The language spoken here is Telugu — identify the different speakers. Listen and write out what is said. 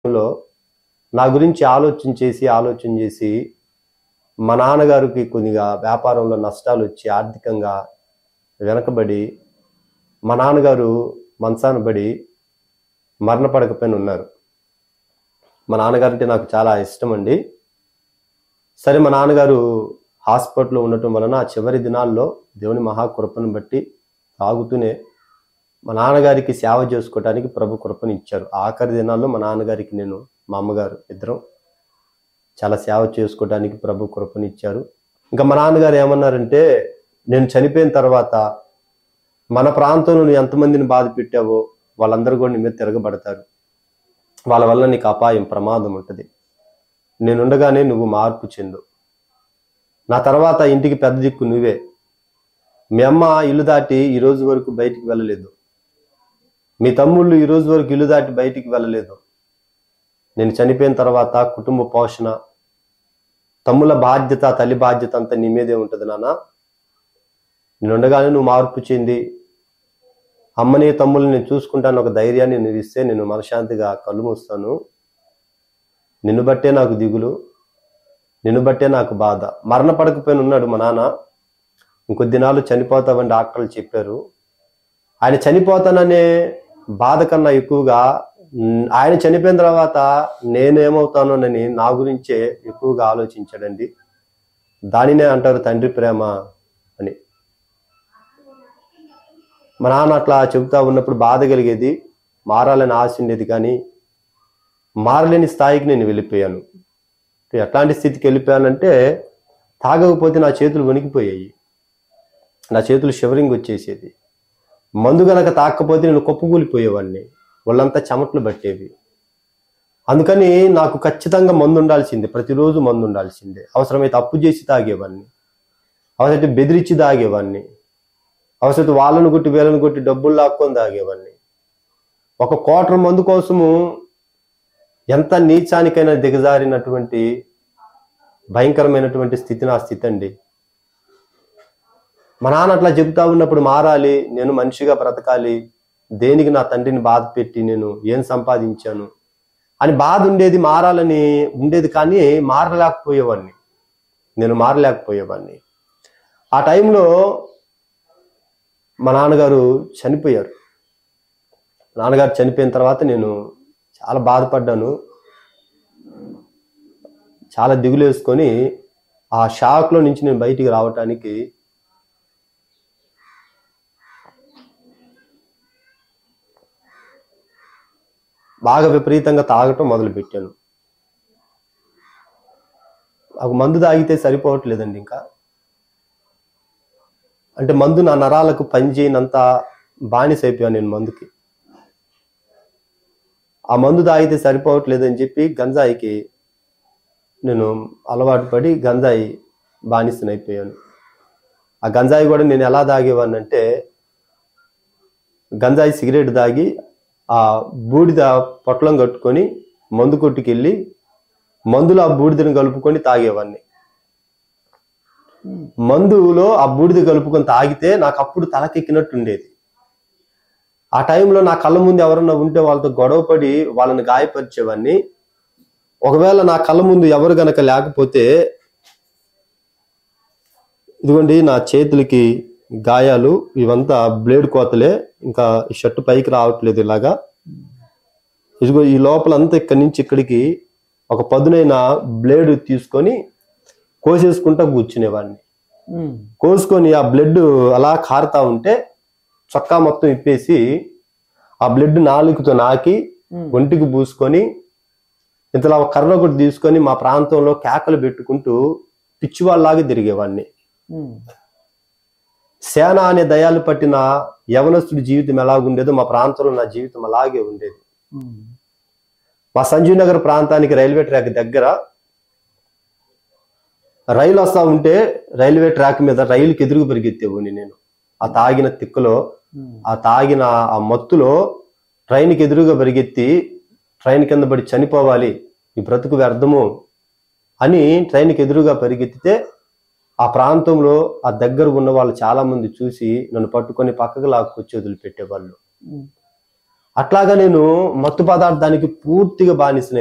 Speaker 1: లో నా గురించి ఆలోచన చేసి ఆలోచన చేసి మా నాన్నగారికి కొద్దిగా వ్యాపారంలో నష్టాలు వచ్చి ఆర్థికంగా వెనకబడి మా నాన్నగారు మంచాన పడి మరణపడకపోయిన ఉన్నారు మా నాన్నగారు అంటే నాకు చాలా ఇష్టం అండి సరే మా నాన్నగారు హాస్పిటల్లో ఉండటం వలన ఆ చివరి దినాల్లో దేవుని మహాకృపను బట్టి తాగుతూనే మా నాన్నగారికి సేవ చేసుకోవడానికి ప్రభు కృపను ఇచ్చారు ఆఖరి దినాల్లో మా నాన్నగారికి నేను మా అమ్మగారు ఇద్దరం చాలా సేవ చేసుకోవడానికి ప్రభు కృపను ఇచ్చారు ఇంకా మా నాన్నగారు ఏమన్నారంటే నేను చనిపోయిన తర్వాత మన ప్రాంతంలో నువ్వు ఎంతమందిని బాధ పెట్టావో వాళ్ళందరూ కూడా నీ మీద తిరగబడతారు వాళ్ళ వల్ల నీకు అపాయం ప్రమాదం ఉంటుంది నేనుండగానే నువ్వు మార్పు చెందు నా తర్వాత ఇంటికి పెద్ద దిక్కు నువ్వే మీ అమ్మ ఇల్లు దాటి ఈ రోజు వరకు బయటికి వెళ్ళలేదు మీ తమ్ముళ్ళు ఈ రోజు వరకు ఇల్లు దాటి బయటికి వెళ్ళలేదు నేను చనిపోయిన తర్వాత కుటుంబ పోషణ తమ్ముల బాధ్యత తల్లి బాధ్యత అంతా నీ మీదే ఉంటుంది నాన్న నేను ఉండగానే నువ్వు మార్పు చెంది అమ్మని తమ్ముల్ని నేను చూసుకుంటాను ఒక ధైర్యాన్ని నువ్వు ఇస్తే నేను మనశాంతిగా కళ్ళు మూస్తాను నిన్ను బట్టే నాకు దిగులు నిన్ను బట్టే నాకు బాధ మరణ పడకపోయిన ఉన్నాడు మా నాన్న ఇంకొద్ది నాళ్ళు చనిపోతావని డాక్టర్లు చెప్పారు ఆయన చనిపోతాననే బాధ కన్నా ఎక్కువగా ఉమ్, ఆయన చనిపోయిన తర్వాత నేనేమవుతానోనని నా గురించే ఎక్కువగా ఆలోచించాడండి దానినే అంటారు తండ్రి ప్రేమ అని మా నాన్న అట్లా చెబుతా ఉన్నప్పుడు బాధ కలిగేది మారాలని ఆశ ఉండేది కానీ మారలేని స్థాయికి నేను వెళ్ళిపోయాను ఎట్లాంటి స్థితికి వెళ్ళిపోయానంటే తాగకపోతే నా చేతులు వణికిపోయాయి నా చేతులు షివరింగ్ వచ్చేసేది మందు గనక తాకపోతే నేను కుప్పకూలిపోయేవాడిని వాళ్ళంతా చెమట్లు పట్టేవి అందుకని నాకు ఖచ్చితంగా మందు ఉండాల్సిందే ప్రతిరోజు మందు ఉండాల్సిందే అవసరమైతే అప్పు చేసి తాగేవాడిని అవసరమైతే బెదిరించి తాగేవాడిని అవసరమైతే వాళ్ళను కొట్టి వీళ్ళను కొట్టి డబ్బులు లాక్కొని తాగేవాడిని ఒక కోటర్ మందు కోసము ఎంత నీచానికైనా దిగజారినటువంటి భయంకరమైనటువంటి స్థితి నా స్థితి అండి మా నాన్న అట్లా చెబుతా ఉన్నప్పుడు మారాలి నేను మనిషిగా బ్రతకాలి దేనికి నా తండ్రిని బాధ పెట్టి నేను ఏం సంపాదించాను అని బాధ ఉండేది మారాలని ఉండేది కానీ మారలేకపోయేవాడిని నేను మారలేకపోయేవాడిని ఆ టైంలో మా నాన్నగారు చనిపోయారు నాన్నగారు చనిపోయిన తర్వాత నేను చాలా బాధపడ్డాను చాలా దిగులు వేసుకొని ఆ షాక్లో నుంచి నేను బయటికి రావటానికి బాగా విపరీతంగా తాగటం మొదలుపెట్టాను ఒక మందు తాగితే సరిపోవట్లేదండి ఇంకా అంటే మందు నా నరాలకు పనిచేయనంత బానిస అయిపోయాను నేను మందుకి ఆ మందు తాగితే సరిపోవట్లేదని చెప్పి గంజాయికి నేను అలవాటు పడి గంజాయి బానిసనైపోయాను ఆ గంజాయి కూడా నేను ఎలా తాగేవాడిని అంటే గంజాయి సిగరెట్ తాగి ఆ బూడిద పొట్లం కట్టుకొని మందు కొట్టుకెళ్ళి మందులో ఆ బూడిదను కలుపుకొని తాగేవాడిని మందులో ఆ బూడిద కలుపుకొని తాగితే నాకు అప్పుడు తలకెక్కినట్టు ఉండేది ఆ టైంలో నా కళ్ళ ముందు ఎవరన్నా ఉంటే వాళ్ళతో గొడవపడి వాళ్ళని గాయపరిచేవాడిని ఒకవేళ నా కళ్ళ ముందు ఎవరు గనక లేకపోతే ఇదిగోండి నా చేతులకి గాయాలు ఇవంతా బ్లేడ్ కోతలే ఇంకా ఈ షర్ట్ పైకి రావట్లేదు ఇలాగా ఇదిగో ఈ లోపలంతా ఇక్కడి నుంచి ఇక్కడికి ఒక పదునైన బ్లేడ్ తీసుకొని కోసేసుకుంటా కూర్చునేవాడిని
Speaker 2: ఉమ్.
Speaker 1: కోసుకొని ఆ బ్లడ్ అలా కారుతా ఉంటే చొక్కా మొత్తం ఇప్పేసి ఆ బ్లడ్ నాలుగుతో నాకి
Speaker 2: ఉమ్.
Speaker 1: ఒంటికి పూసుకొని ఇంతలా ఒక కర్ర ఒకటి తీసుకొని మా ప్రాంతంలో కేకలు పెట్టుకుంటూ పిచ్చివాళ్ళలాగా తిరిగేవాడిని
Speaker 2: ఉమ్.
Speaker 1: సేన అనే దయాలు పట్టిన యవనస్తుడి జీవితం ఎలాగుండేదో మా ప్రాంతంలో నా జీవితం అలాగే ఉండేది
Speaker 2: ఉమ్.
Speaker 1: మా సంజీవ్ నగర్ ప్రాంతానికి రైల్వే ట్రాక్ దగ్గర రైలు వస్తా ఉంటే రైల్వే ట్రాక్ మీద రైలుకి ఎదురుగు పరిగెత్తేవాడిని నేను ఆ తాగిన తిక్కులో
Speaker 2: ఉమ్.
Speaker 1: ఆ తాగిన ఆ మత్తులో ట్రైన్కి ఎదురుగా పరిగెత్తి ట్రైన్ కింద పడి చనిపోవాలి ఈ బ్రతుకు వ్యర్థము అని ట్రైన్కి ఎదురుగా పరిగెత్తితే ఆ ప్రాంతంలో ఆ దగ్గర ఉన్న వాళ్ళు చాలా మంది చూసి నన్ను పట్టుకొని పక్కకు లాక్కొచ్చి వదిలిపెట్టేవాళ్ళు
Speaker 2: ఉమ్.
Speaker 1: అట్లాగా నేను మత్తు పదార్థానికి పూర్తిగా బానిసనే